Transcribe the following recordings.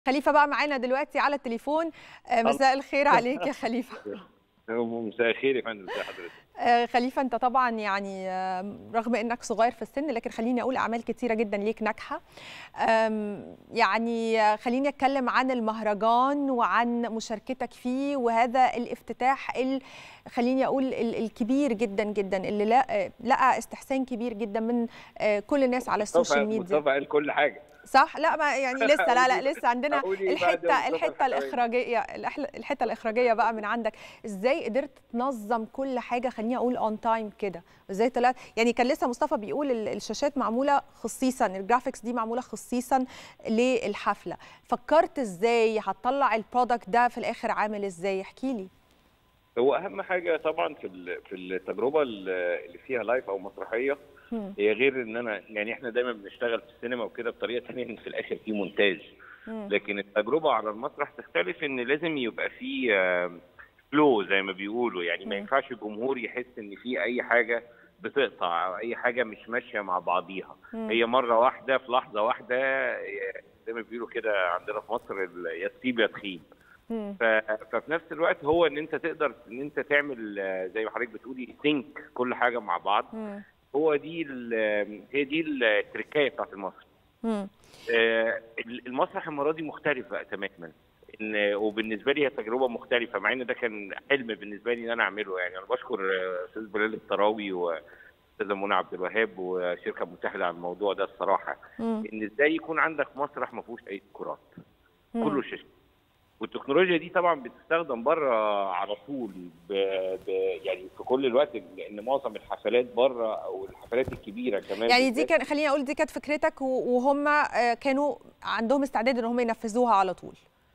خليفه بقى معانا دلوقتي على التليفون آه، مساء الخير عليك يا خليفه مساء الخير يا فندم ازي حضرتك آه، خليفه انت طبعا يعني آه، رغم انك صغير في السن لكن خليني اقول اعمال كتيره جدا ليك ناجحه آم، يعني آه، خليني اتكلم عن المهرجان وعن مشاركتك فيه وهذا الافتتاح ال- خليني اقول ال- الكبير جدا جدا اللي لقى, لقى استحسان كبير جدا من آه، كل الناس على السوشيال مصطفى ميديا مصطفى قال كل حاجه صح لا ما يعني لسه لا لا قولي- لسه عندنا قولي بعد الحته مصطفى الحته الحكاوي. الاخراجيه الأحل- الحته الاخراجيه بقى من عندك ازاي قدرت تنظم كل حاجه خليني اقول اون تايم كده ازاي طلعت يعني كان لسه مصطفى بيقول ال- الشاشات معموله خصيصا الجرافيكس دي معموله خصيصا للحفله فكرت ازاي هتطلع البرودكت ده في الاخر عامل ازاي احكي لي هو اهم حاجه طبعا في ال- في التجربه اللي فيها لايف او مسرحيه مم. هي غير ان انا يعني احنا دايما بنشتغل في السينما وكده بطريقه ثانيه ان في الاخر في مونتاج مم. لكن التجربه على المسرح تختلف ان لازم يبقى في فلو زي ما بيقولوا يعني ما مم. ينفعش الجمهور يحس ان في اي حاجه بتقطع او اي حاجه مش ماشيه مع بعضيها مم. هي مره واحده في لحظه واحده زي ما بيقولوا كده عندنا في مصر ال- يا تسيب يا تخيب مم. ف- ففي نفس الوقت هو ان انت تقدر ان انت تعمل آه، زي ما حضرتك بتقولي سينك كل حاجه مع بعض مم. هو دي ال- هي دي التركايه بتاعت المسرح مم. آه، المسرح المره دي مختلف بقى تماما ان وبالنسبه لي هي تجربه مختلفه مع ان ده كان حلم بالنسبه لي ان انا اعمله يعني انا بشكر آه، استاذ بلال الطراوي واستاذه منى عبد الوهاب وشركه متحده على الموضوع ده الصراحه مم. ان ازاي يكون عندك مسرح ما فيهوش اي ديكورات مم. كله شاشه والتكنولوجيا دي طبعا بتستخدم بره على طول ب... ب... يعني في كل الوقت لان معظم الحفلات بره او الحفلات الكبيره كمان يعني دي بالذات كان خليني اقول دي كانت فكرتك و- وهم آه، كانوا عندهم استعداد ان هم ينفذوها على طول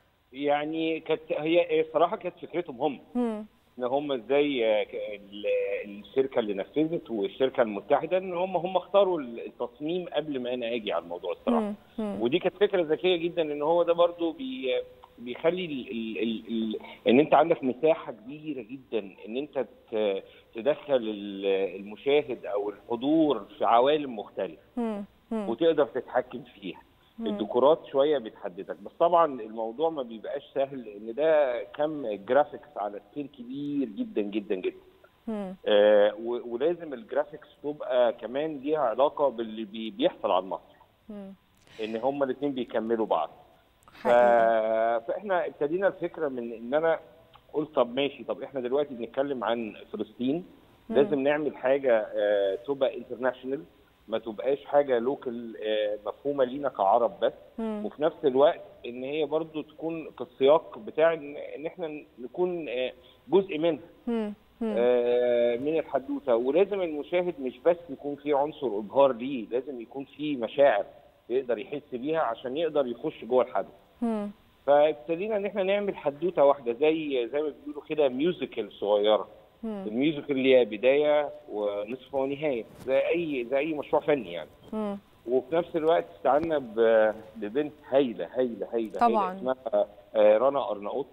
يعني كانت هي الصراحه كانت فكرتهم هم مم. ان هم ازاي آه، ك- ال- الشركه اللي نفذت والشركه المتحده ان هم هم اختاروا التصميم قبل ما انا اجي على الموضوع الصراحه مم. مم. ودي كانت فكره ذكيه جدا ان هو ده برضو بي بيخلي ال ال ال ال ان انت عندك مساحه كبيره جدا ان انت ت- تدخل ال- المشاهد او الحضور في عوالم مختلفه مم. مم. وتقدر تتحكم فيها مم. الديكورات شويه بتحددك بس طبعا الموضوع ما بيبقاش سهل لان ده كم جرافيكس على سكيل كبير جدا جدا جدا مم. آه و- ولازم الجرافيكس تبقى كمان ليها علاقه باللي بي- بيحصل على المسرح مم. ان هما الاثنين بيكملوا بعض ف... حقيقي. فاحنا ابتدينا الفكره من ان انا قلت طب ماشي طب احنا دلوقتي بنتكلم عن فلسطين مم. لازم نعمل حاجه آه، تبقى انترناشونال ما تبقاش حاجه لوكال مفهومه لينا كعرب بس مم. وفي نفس الوقت ان هي برضو تكون في السياق بتاع ان إن احنا نكون آه، جزء منها مم. مم. آه، من الحدوته ولازم المشاهد مش بس يكون فيه عنصر ابهار ليه لازم يكون فيه مشاعر يقدر يحس بيها عشان يقدر يخش جوه الحدث مم. فابتدينا ان احنا نعمل حدوته واحده زي زي ما بيقولوا كده ميوزيكال صغيره مم. الميوزيكال ليها بدايه ونصف ونهايه زي اي زي اي مشروع فني يعني مم. وفي نفس الوقت استعنا ب- ببنت هايله هايله هايله طبعاً. هايلة اسمها آه، رنا ارناؤوط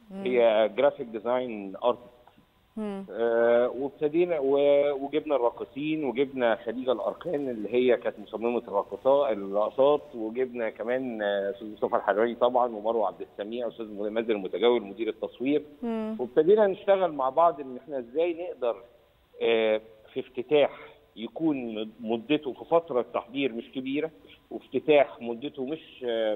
هي جرافيك ديزاين ارتست مم. آه، وابتدينا و- وجبنا الراقصين وجبنا خديجه الاركان اللي هي كانت مصممه الراقصات الرقصات وجبنا كمان آه، استاذ مصطفى الحلواني طبعا ومروه عبد السميع واستاذ مازن المتجول مدير التصوير مم. وابتدينا نشتغل مع بعض ان احنا ازاي نقدر آه، في افتتاح يكون مدته في فتره تحضير مش كبيره وافتتاح مدته مش آه،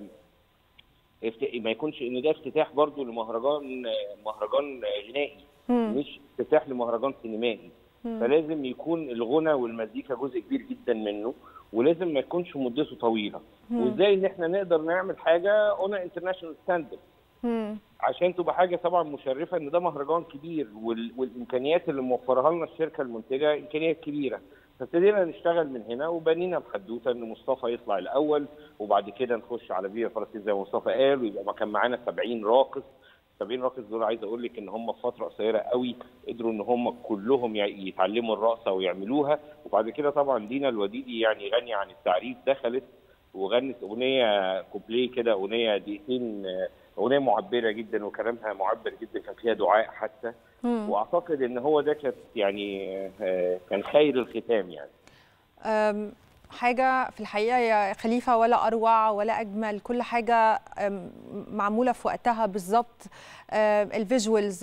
افت- ما يكونش ان ده افتتاح برضو لمهرجان آه، مهرجان آه، غنائي مم. مش افتتاح لمهرجان سينمائي مم. فلازم يكون الغنى والمزيكا جزء كبير جدا منه ولازم ما يكونش مدته طويله مم. وازاي ان احنا نقدر نعمل حاجه اون انترناشونال ستاندرد مم. عشان تبقى حاجه طبعا مشرفه ان ده مهرجان كبير وال... والامكانيات اللي موفرها لنا الشركه المنتجه امكانيات كبيره فابتدينا نشتغل من هنا وبنينا الحدوته ان مصطفى يطلع الاول وبعد كده نخش على فيا فلسطين زي ما مصطفى قال ويبقى ما كان معانا 70 راقص 70 راقص دول عايز اقول لك ان هم في فتره قصيره قوي قدروا ان هم كلهم ي- يتعلموا الرقصه ويعملوها وبعد كده طبعا دينا الوديدي يعني غني عن التعريف دخلت وغنت اغنيه كوبليه كده اغنيه دقيقتين آه، اغنيه معبره جدا وكلامها معبر جدا كان فيها دعاء حتى مم. واعتقد ان هو ده كانت يعني آه، كان خير الختام يعني أم، حاجة في الحقيقة يا خليفة ولا أروع ولا أجمل كل حاجة معمولة في وقتها بالظبط الفيجوالز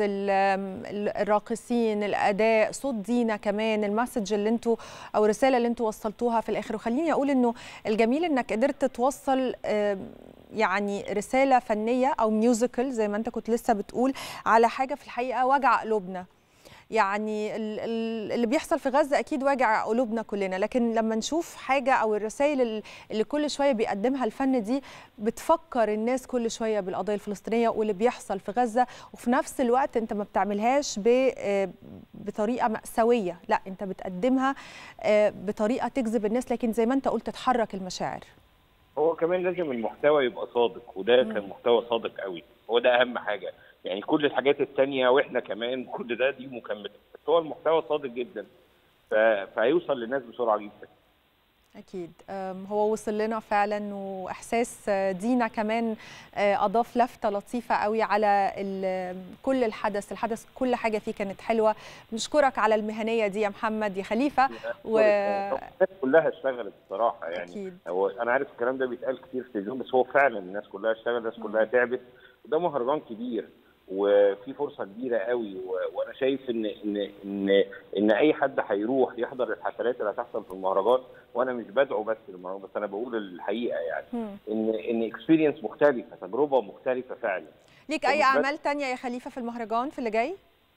الراقصين الأداء صوت دينا كمان المسج اللي انتوا أو الرسالة اللي انتوا وصلتوها في الآخر وخليني أقول إنه الجميل إنك قدرت توصل يعني رسالة فنية أو ميوزيكال زي ما انت كنت لسه بتقول على حاجة في الحقيقة وجع قلوبنا يعني اللي بيحصل في غزه اكيد واجع قلوبنا كلنا لكن لما نشوف حاجه او الرسائل اللي كل شويه بيقدمها الفن دي بتفكر الناس كل شويه بالقضيه الفلسطينيه واللي بيحصل في غزه وفي نفس الوقت انت ما بتعملهاش بطريقه ماساويه لا انت بتقدمها بطريقه تجذب الناس لكن زي ما انت قلت تحرك المشاعر هو كمان لازم المحتوى يبقى صادق وده كان محتوى صادق قوي هو ده اهم حاجه يعني كل الحاجات التانية واحنا كمان كل ده دي مكملة بس هو المحتوى صادق جدا فهيوصل للناس بسرعة جدا أكيد هو وصل لنا فعلا وإحساس دينا كمان أضاف لفتة لطيفة قوي على كل الحدث الحدث كل حاجة فيه كانت حلوة نشكرك على المهنية دي يا محمد يا خليفة و... الناس كلها اشتغلت بصراحة يعني أكيد. هو أنا عارف الكلام ده بيتقال كتير في التلفزيون بس هو فعلا الناس كلها اشتغلت الناس كلها تعبت وده مهرجان كبير وفي فرصه كبيره قوي وانا شايف ان ان ان ان اي حد هيروح يحضر الحفلات اللي هتحصل في المهرجان وانا مش بدعو بس للمهرجان بس انا بقول الحقيقه يعني مم. ان ان اكسبيرينس مختلفه تجربه مختلفه فعلا ليك أي أعمال تانية يا خليفة في المهرجان في اللي جاي؟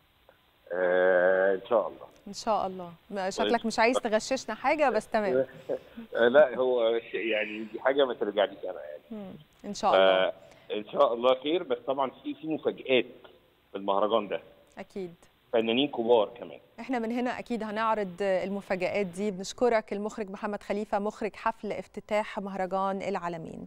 آه ان شاء الله إن شاء الله شكلك مش عايز تغششنا حاجة بس تمام آه لا هو يعني دي حاجه ما ترجعليش انا يعني مم. إن شاء الله ان شاء الله خير بس طبعا في في مفاجآت في المهرجان ده أكيد فنانين كبار كمان احنا من هنا اكيد هنعرض المفاجآت دي بنشكرك المخرج محمد خليفه مخرج حفل افتتاح مهرجان العالمين